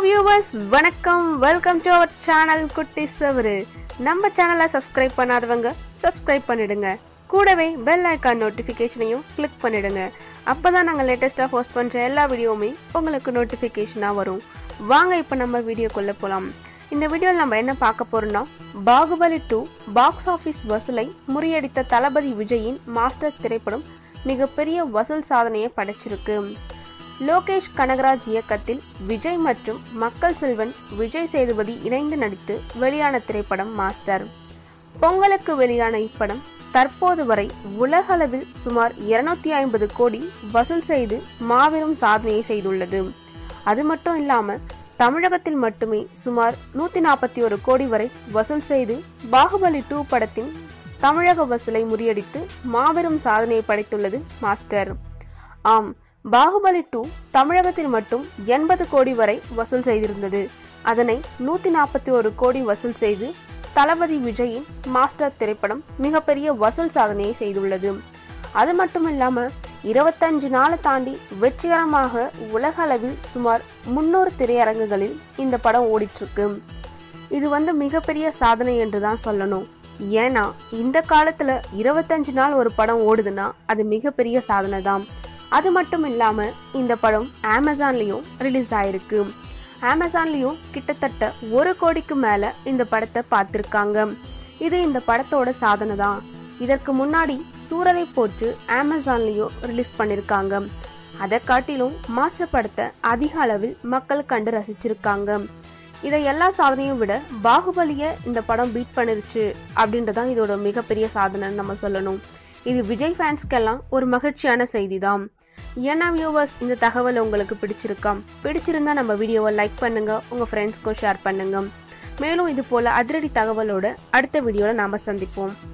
viewers வணக்கம் welcome to our channel குட்டி சவரு நம்ம சேனலை சப்ஸ்கிரைப் பண்ணாதவங்க சப்ஸ்கிரைப் பண்ணிடுங்க கூடவே பெல் ஐக்கான் நோட்டிஃபிகேஷனையும் கிளிக் பண்ணிடுங்க அப்பதான் நாங்கள் லேட்டஸ்ட்டாக போஸ்ட் பண்ணுற எல்லா வீடியோவுமே உங்களுக்கு நோட்டிஃபிகேஷனாக வரும் வாங்க இப்போ நம்ம வீடியோக்குள்ளே போகலாம் இந்த வீடியோவில் நம்ம என்ன பார்க்க போறோம்னா பாகுபலி டூ பாக்ஸ் ஆஃபீஸ் வசூலை முறியடித்த தளபதி விஜயின் மாஸ்டர் திரைப்படம் மிகப்பெரிய வசூல் சாதனையை படைச்சிருக்கு லோகேஷ் கனகராஜ் இயக்கத்தில் விஜய் மற்றும் மக்கள் செல்வன் விஜய் சேதுபதி இணைந்து நடித்து வெளியான திரைப்படம் மாஸ்டர் பொங்கலுக்கு வெளியான இப்படம் தற்போது வரை உலகளவில் சுமார் இருநூத்தி ஐம்பது கோடி வசூல் செய்து மாபெரும் சாதனையை செய்துள்ளது அது மட்டும் இல்லாம தமிழகத்தில் மட்டுமே சுமார் நூத்தி நாற்பத்தி ஒரு கோடி வரை வசூல் செய்து பாகுபலி டூ படத்தின் தமிழக வசூலை முறியடித்து மாபெரும் சாதனையை படைத்துள்ளது மாஸ்டர் ஆம் பாகுபலி டூ தமிழகத்தில் மட்டும் எண்பது கோடி வரை வசூல் செய்திருந்தது அதனை நூத்தி நாற்பத்தி ஒரு கோடி வசூல் செய்து தளபதி விஜயின் மாஸ்டர் திரைப்படம் மிகப்பெரிய வசூல் சாதனையை செய்துள்ளது அது மட்டும் இல்லாம இருபத்தஞ்சு நாளை தாண்டி வெற்றிகரமாக உலக அளவில் சுமார் முன்னூறு திரையரங்குகளில் இந்த படம் ஓடிட்டு இது வந்து மிகப்பெரிய சாதனை என்று தான் சொல்லணும் ஏன்னா இந்த காலத்துல இருபத்தஞ்சு நாள் ஒரு படம் ஓடுதுன்னா அது மிகப்பெரிய சாதனை தான் அது மட்டும் இல்லாம இந்த படம் அமேசான்லயும் ரிலீஸ் ஆயிருக்கு அமேசான்லயும் கிட்டத்தட்ட ஒரு கோடிக்கு மேல இந்த படத்தை பார்த்திருக்காங்க இது இந்த படத்தோட சாதனை தான் இதற்கு முன்னாடி சூரரை போற்று அமேசான்லயும் ரிலீஸ் பண்ணிருக்காங்க அதை காட்டிலும் மாஸ்டர் படத்தை அதிக அளவில் மக்கள் கண்டு ரசிச்சிருக்காங்க இதை எல்லா சாதனையும் விட பாகுபலியை இந்த படம் பீட் பண்ணிருச்சு அப்படின்றதான் இதோட மிகப்பெரிய சாதனைன்னு நம்ம சொல்லணும் இது விஜய் ஃபேன்ஸ்க்கெல்லாம் ஒரு மகிழ்ச்சியான செய்தி தான் ஏன்னா வியூவர்ஸ் இந்த தகவல் உங்களுக்கு பிடிச்சிருக்கா பிடிச்சிருந்தா நம்ம வீடியோவை லைக் பண்ணுங்க உங்க ஃப்ரெண்ட்ஸ்க்கும் ஷேர் பண்ணுங்க மேலும் இது போல அதிரடி தகவலோட அடுத்த வீடியோல நாம சந்திப்போம்